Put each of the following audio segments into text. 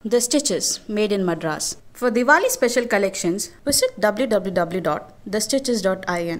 The Stitches made in Madras. For Diwali special collections, visit www.thestitches.in.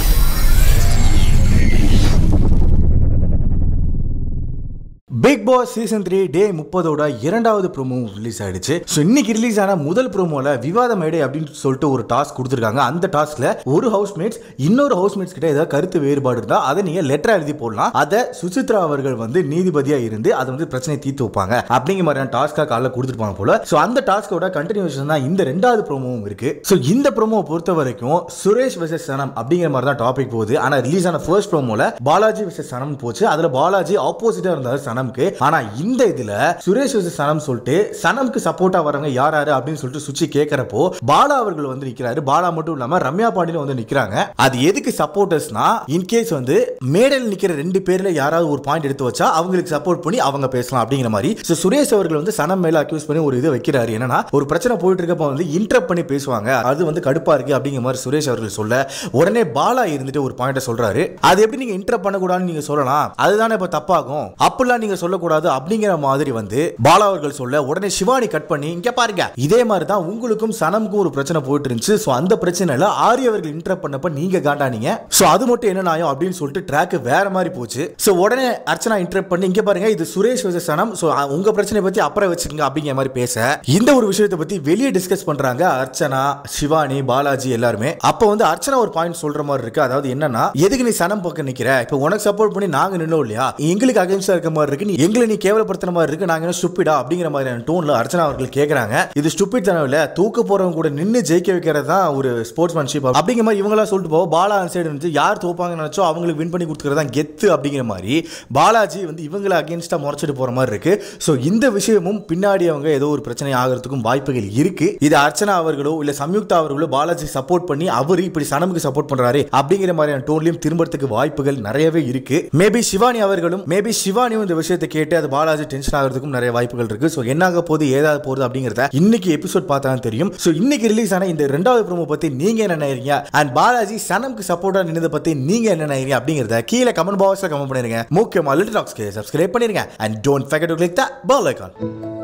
Bigg Boss season three day முப்பதோட இரண்டாவது promo release ஆயிடுச்சு so இன்னைக்கு release ஆன முதல் ப்ரோமோல விவாத மேடை அப்படின்னு சொல்லிட்டு ஒரு டாஸ்க் கொடுத்துருக்காங்க அந்த டாஸ்க்ல ஒரு ஹவுஸ்மேட்ஸ் இன்னொரு ஹவுஸ்மேட்ஸ் கிட்ட ஏதாவது கருத்து வேறுபாடு இருந்தா அதை நீங்க லெட்டர் எழுதி போடலாம் அதை சுசித்ரா அவர்கள் வந்து நீதிபதியா இருந்து அதை வந்து பிரச்சனையை தீர்த்து வைப்பாங்க அப்படிங்கிற மாதிரியான டாஸ்க்காக காலைல கொடுத்துருப்பாங்க போல ஸோ அந்த டாஸ்கோட கண்டினியூஷன் தான் இந்த ரெண்டாவது ப்ரோமோவும் இருக்கு ஸோ இந்த ப்ரோமோ பொறுத்த வரைக்கும் சுரேஷ் வெசஸ் சனம் அப்படிங்கிற மாதிரி தான் டாபிக் போகுது ஆனா ரிலீஸ் ஆன ஃபர்ஸ்ட் ப்ரோமோல பாலாஜி வெசஸ் சனம் போச்சு அதுல பாலாஜி ஆப்போசிட்டா இருந்தாரு சனம்க்கு ஆனா இந்த இதுல சுரேஷ் வெசஸ் சனம் சொல்லிட்டு சனம்க்கு சப்போர்ட்டா வரவங்க யார் யாரு அப்படின்னு சொல்லிட்டு சுச்சி கேட்கறப்போ பாலா அவர்கள் வந்து நிக்கிறாரு பாலா மட்டும் இல்லாம ரம்யா பாண்டியன் வந்து நிக்கிறாங்க அது எதுக்கு சப்போர்ட்டர்ஸ்னா இன்கேஸ் வந்து மேடையில் நிக்கிற ரெண்டு பேர்ல யாராவது ஒரு பாயிண்ட் எடுத்து வச்சா அவங்களுக்கு சப்போர்ட் பண்ணி அவங்க பேசலாம் அப்படிங்கிற மாதிரி So, சுரேஷ் அவர்கள் வந்து சனம் மேல அக்யூஸ் பண்ணி ஒரு இது வைக்கிறாரு என்னன்னா ஒரு பிரச்சனை போயிட்டு இருக்கப்ப வந்து இன்டரப்ட் பண்ணி பேசுவாங்க அது வந்து கடுப்பா இருக்கு அப்படிங்கிற மாதிரி சுரேஷ் அவர்கள் சொல்ல உடனே பாலா இருந்துட்டு ஒரு பாயிண்ட சொல்றாரு அது எப்படி நீங்க இன்டரப்ட் பண்ணக்கூடாதுன்னு நீங்க சொல்லலாம் அதுதானே இப்ப தப்பாகும் அப்படிலாம் நீங்க சொல்லக்கூடாது அப்படிங்கிற மாதிரி வந்து பாலா அவர்கள் சொல்ல உடனே சிவானி கட் பண்ணி இங்க பாருங்க இதே மாதிரி தான் உங்களுக்கும் சனமுக்கும் ஒரு பிரச்சனை போயிட்டு இருந்துச்சு ஸோ அந்த பிரச்சனையில ஆரி அவர்கள் இன்டரப்ட் பண்ணப்ப நீங்க காண்டானீங்க ஸோ அது மட்டும் என்ன நியாயம் அப்படின்னு சொல்லிட்டு ட்ராக் வேற மாதிரி போச்சு ஸோ உடனே அர்ச்சனா இன்டரப்ட் பண்ணி இங்க பாருங்க இது சுரேஷ் வச்ச சனம் ஸோ உங்க பிரச்சனை பத்தி அப்புறம் வச்சுக்கோங்க அப்படிங்கிற மாதிரி பேச இந்த ஒரு விஷயத்தை பத்தி வெளியே டிஸ்கஸ் பண்றாங்க அர்ச்சனா சிவானி பாலாஜி எல்லாருமே அப்போ வந்து அர்ச்சனா ஒரு பாயிண்ட் சொல்ற மாதிரி இருக்கு அதாவது என்னன்னா எதுக்கு நீ சனம் பக்கம் நிக்கிற இப்போ உனக்கு சப்போர்ட் பண்ணி நாங்க நின்னோம் இல்லையா எங்களுக்கு அகேன்ஸ்டா இருக்க மாதிரி இருக்கு நீ எங்களை நீ கேவலப்படுத்துற மாதிரி இருக்கு நாங்க என்ன ஸ்டூப்பிடா அப்படிங்கிற மாதிரியான டோன்ல அர்ச்சனா அவர்கள் கேக்குறாங்க இது ஸ்டூப்பிட் தனம் இல்ல தூக்க போறவங்க கூட நின்னு ஜெயிக்க வைக்கிறது தான் ஒரு ஸ்போர்ட்ஸ்மேன்ஷிப் அப்படிங்கிற மாதிரி இவங்களா சொல்லிட்டு போவோம் பாலா சைடு வந்து யார் தோப்பாங்கன்னு நினைச்சோ அவங்களுக்கு வின் பண்ணி கொடுத்துக்கிறது தான் கெத்து அப்படிங்கிற மாதிரி பாலாஜி வந்து இவங்களை அகேன்ஸ்டா முறைச்சிட்டு போற மாதிரி இருக்கு ஸோ இந்த விஷயமும் பின்னாடி அவங்க ஏதோ ஒரு பிரச்சனை ஆகிறதுக்கும் வாய்ப்புகள் இருக்கு இது அர்ச்சனா அவர்களோ இல்ல சம்யுக்தா அவர்களோ பாலாஜி சப்போர்ட் பண்ணி அவர் இப்படி சனமுக்கு சப்போர்ட் பண்றாரு அப்படிங்கிற மாதிரியான டோன்லயும் திரும்பறதுக்கு வாய்ப்புகள் நிறையவே இருக்கு மேபி சிவானி அவர்களும் மேபி சிவானியும் இந்த விஷயத்தை கேட்டு அது பாலாஜி டென்ஷன் ஆகிறதுக்கும் நிறைய வாய்ப்புகள் இருக்கு ஸோ என்னாக போகுது ஏதாவது போகுது அப்படிங்கிறத இன்னைக்கு எபிசோட் பார்த்தா தான் தெரியும் ஸோ இன்னைக்கு ரிலீஸ் ஆன இந்த ரெண்டாவது ப்ரோமோ பத்தி நீங்க என்ன நினைக்கிறீங்க அண்ட் பாலாஜி சனமுக்கு சப்போர்ட்டா நின்னதை பத்தி நீங்க என்ன நினைக்கிறீங்க அப்படிங்கிறத கீழே கமெண்ட் பாக்ஸ்ல கமெண்ட் பண்ணிருங்க முக்கியமா லிட்டில் டாக்ஸ்க்கு சப்ஸ்கிரைப் பண்ணிருங்க and don't forget to click the bell icon